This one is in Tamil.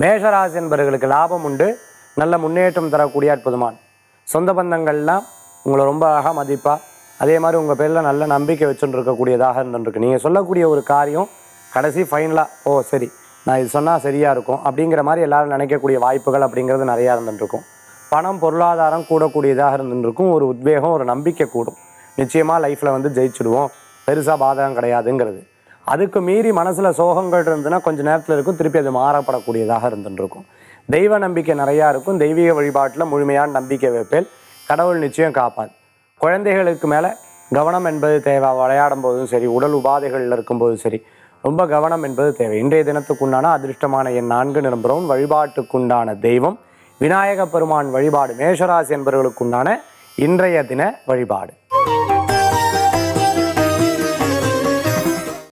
மேஷராசி என்பவர்களுக்கு லாபம் உண்டு நல்ல முன்னேற்றம் தரக்கூடிய அற்புதமான சொந்த பந்தங்கள்லாம் உங்களை ரொம்ப அழகாக மதிப்பா அதே மாதிரி உங்கள் பேரில் நல்ல நம்பிக்கை வச்சுட்டு இருக்கக்கூடியதாக இருந்துருக்கு நீங்கள் சொல்லக்கூடிய ஒரு காரியம் கடைசி ஃபைனலாக ஓ சரி நான் இது சொன்னால் சரியாக இருக்கும் அப்படிங்கிற மாதிரி எல்லாரும் நினைக்கக்கூடிய வாய்ப்புகள் அப்படிங்கிறது நிறையா இருந்துருக்கும் பணம் பொருளாதாரம் கூடக்கூடியதாக இருந்துருக்கும் ஒரு உத்வேகம் ஒரு நம்பிக்கை கூடும் நிச்சயமாக லைஃப்பில் வந்து ஜெயிச்சிடுவோம் பெருசாக பாதகம் கிடையாதுங்கிறது அதுக்கு மீறி மனசில் சோகங்கள் இருந்ததுன்னா கொஞ்ச நேரத்தில் இருக்கும் திருப்பி அது மாறப்படக்கூடியதாக இருந்துருக்கும் தெய்வ நம்பிக்கை நிறையா இருக்கும் தெய்வீக வழிபாட்டில் முழுமையான நம்பிக்கை வைப்பேல் கடவுள் நிச்சயம் காப்பாது குழந்தைகளுக்கு மேலே கவனம் என்பது தேவை விளையாடும் போதும் சரி உடல் உபாதைகளில் இருக்கும்போதும் சரி ரொம்ப கவனம் என்பது தேவை இன்றைய தினத்துக்குண்டான அதிர்ஷ்டமான என் நான்கு நிரம்புறவும் வழிபாட்டுக்குண்டான தெய்வம் விநாயக பெருமான் வழிபாடு மேஷராசி என்பவர்களுக்குண்டான இன்றைய தின வழிபாடு